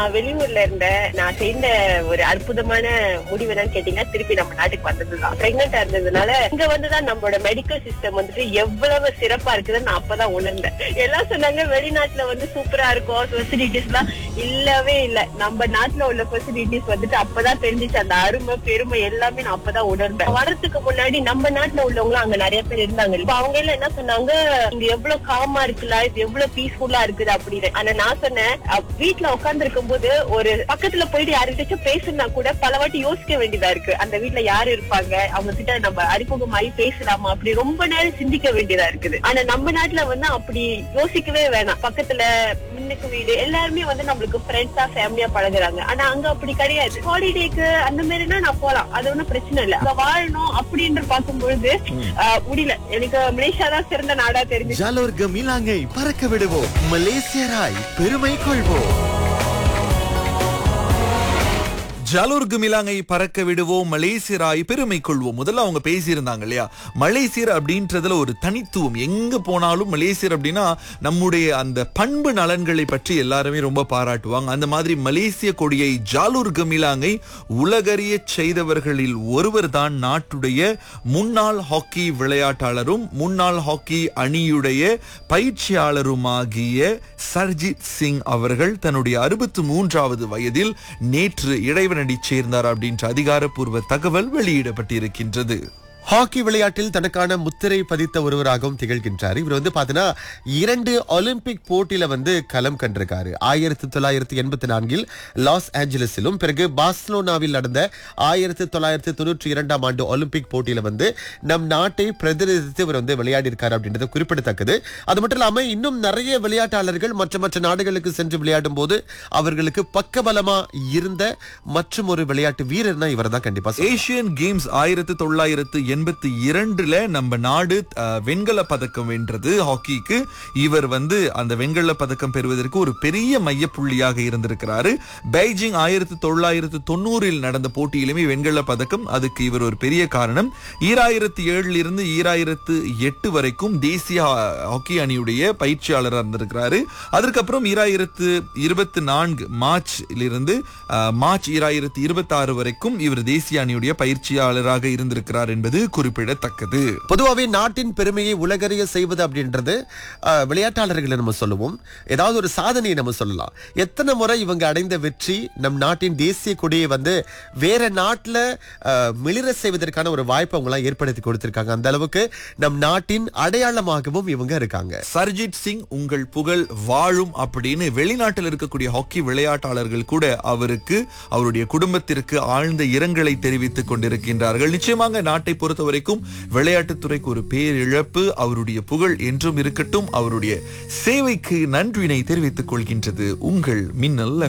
நான் வெளியூர்ல இருந்தேன் நான் செய்த ஒரு அற்புதமான முடிவு என்னன்னு கேட்டீங்கன்னா திருப்பி நம்ம நாட்டுக்கு வந்ததுதான் பிரெக்னெண்டா இருந்ததுனால இங்க வந்துதான் நம்மளோட மெடிக்கல் சிஸ்டம் வந்துட்டு எவ்வளவு சிறப்பா இருக்குதுன்னு நான் அப்பதான் உணர்ந்தேன் எல்லாம் சொன்னாங்க வெளிநாட்டுல வந்து சூப்பரா இருக்கும் ஃபெசிலிட்டிஸ் எல்லாம் இல்லவே இல்ல நம்ம நாட்டுல உள்ள ஃபெசிலிட்டிஸ் வந்துட்டு அப்பதான் தெரிஞ்சுச்சு அந்த அருமை பெருமை எல்லாமே நான் அப்பதான் உணர்ந்தேன் வரதுக்கு முன்னாடி நம்ம நாட்டுல உள்ளவங்களும் அங்க நிறைய பேர் இருந்தாங்க இப்ப அவங்க எல்லாம் என்ன சொன்னாங்க இங்க எவ்வளவு காமா இருக்குல்ல இது எவ்வளவு பீஸ்ஃபுல்லா இருக்குது அப்படின்னு ஆனா நான் சொன்னேன் அஹ், வீட்ல உட்கார்ந்து இருக்கும்போது ஒரு பக்கத்துல போயிட்டு யாருக்கிட்டாச்சும் பேசுனா கூட பல வாட்டி யோசிக்க வேண்டியதா இருக்கு அந்த வீட்ல யாரு இருப்பாங்க அவங்க கிட்ட நம்ம அறிமுகமாயி பேசலாமா அப்படி ரொம்ப நேரம் சிந்திக்க வேண்டியதா இருக்குது ஆனா நம்ம நாட்டுல வந்து அப்படி யோசிக்கவே வேணாம் பக்கத்துல முன்னுக்கு வீடு எல்லாருமே வந்து நம்மளுக்கு ஃப்ரெண்ட்ஸா ஃபேமிலியா பழகுறாங்க ஆனா அங்க அப்படி கிடையாது ஹாலிடேக்கு அந்த மாதிரினா நான் போலாம் அது ஒண்ணும் பிரச்சனை இல்ல அங்க வாழணும் அப்படின்னு பார்க்கும்பொழுது அஹ், முடியல எனக்கு மலேசியா தான் சிறந்த நாடா தெரிஞ்சு ஜாலோர் கமிலாங்கை பறக்க விடுவோம் மலேசியராய் பெருமை கொள்வோம் ஜலூர்கு மிலாங்கை பறக்க விடுவோம் மலேசியராய் பெருமை கொள்வோம் முதல்ல அவங்க பேசியிருந்தாங்க இல்லையா மலேசியர் அப்படின்றதுல ஒரு தனித்துவம் எங்க போனாலும் மலேசியர் அப்படின்னா நம்முடைய அந்த பண்பு நலன்களை பற்றி எல்லாருமே ரொம்ப பாராட்டுவாங்க அந்த மாதிரி மலேசிய கொடியை ஜாலூர் கமிலாங்கை உலகறிய செய்தவர்களில் ஒருவர் தான் நாட்டுடைய முன்னாள் ஹாக்கி விளையாட்டாளரும் முன்னாள் ஹாக்கி அணியுடைய பயிற்சியாளருமாகிய சர்ஜித் சிங் அவர்கள் தன்னுடைய அறுபத்து மூன்றாவது வயதில் நேற்று இறைவனடி சேர்ந்தார் அப்படின்ற அதிகாரப்பூர்வ தகவல் வெளியிடப்பட்டிருக்கின்றது ஹாக்கி விளையாட்டில் தனக்கான முத்திரை பதித்த ஒருவராகவும் திகழ்கின்றார் இவர் வந்து பாத்தீங்கன்னா இரண்டு ஒலிம்பிக் போட்டியில வந்து களம் கண்டிருக்காரு ஆயிரத்தி தொள்ளாயிரத்தி எண்பத்தி நான்கில் லாஸ் ஏஞ்சலஸிலும் பிறகு பார்சலோனாவில் நடந்த ஆயிரத்தி தொள்ளாயிரத்தி தொண்ணூற்றி இரண்டாம் ஆண்டு ஒலிம்பிக் போட்டியில வந்து நம் நாட்டை பிரதிநிதித்து இவர் வந்து விளையாடி இருக்காரு அப்படின்றது குறிப்பிடத்தக்கது அது மட்டும் இல்லாம இன்னும் நிறைய விளையாட்டாளர்கள் மற்ற மற்ற நாடுகளுக்கு சென்று விளையாடும் போது அவர்களுக்கு பக்கபலமா இருந்த மற்றும் ஒரு விளையாட்டு வீரர்னா இவர் தான் கண்டிப்பா சொல்லணும். ஏசியன் கேம்ஸ் ஆயிரத்தி தொள்ளாயிரத்து எண்பத்தி இரண்டுல நம்ம நாடு அஹ், வெண்கல பதக்கம் வென்றது ஹாக்கிக்கு இவர் வந்து அந்த வெண்கல பதக்கம் பெறுவதற்கு ஒரு பெரிய மையப்புள்ளியாக இருந்திருக்கிறாரு பெய்ஜிங் ஆயிரத்தி தொள்ளாயிரத்து தொண்ணூறில் நடந்த போட்டியிலுமே வெண்கல பதக்கம் அதுக்கு இவர் ஒரு பெரிய காரணம் ஈராயிரத்தி ஏழுல இருந்து ஈராயிரத்து எட்டு வரைக்கும் தேசிய ஹா- ஹாக்கி அணியுடைய பயிற்சியாளராக இருந்திருக்கிறாரு அதற்கப்புறம் ஈராயிரத்து இருபத்தி நான்கு மார்ச்ல இருந்து அஹ், மார்ச் ஈராயிரத்து இருபத்தி ஆறு வரைக்கும் இவர் தேசிய அணியுடைய பயிற்சியாளராக இருந்திருக்கிறார் என்பது குறிப்பிடத்தக்கது பொதுவாகவே நாட்டின் பெருமையை உலகறிய செய்வது அப்படின்றது அஹ், விளையாட்டாளர்களை நம்ம சொல்லுவோம் ஏதாவது ஒரு சாதனையை நம்ம சொல்லலாம் எத்தனை முறை இவங்க அடைந்த வெற்றி நம் நாட்டின் தேசிய கொடியை வந்து வேற நாட்டுல அஹ், மிளிர செய்வதற்கான ஒரு வாய்ப்பை அவங்க எல்லாம் ஏற்படுத்தி கொடுத்திருக்காங்க அந்த அளவுக்கு நம் நாட்டின் அடையாளமாகவும் இவங்க இருக்காங்க சர்ஜித் சிங் உங்கள் புகழ் வாழும் அப்படின்னு வெளிநாட்டில் இருக்கக்கூடிய ஹாக்கி விளையாட்டாளர்கள் கூட அவருக்கு அவருடைய குடும்பத்திற்கு ஆழ்ந்த இரங்கலை தெரிவித்துக் கொண்டிருக்கின்றார்கள் நிச்சயமாக நாட்டை பொறுத்த வரைக்கும் விளையாட்டுத்துறைக்கு ஒரு பேரிழப்பு அவருடைய புகழ் என்றும் இருக்கட்டும் அவருடைய சேவைக்கு நன்றினை தெரிவித்துக் கொள்கின்றது உங்கள் மின்னல்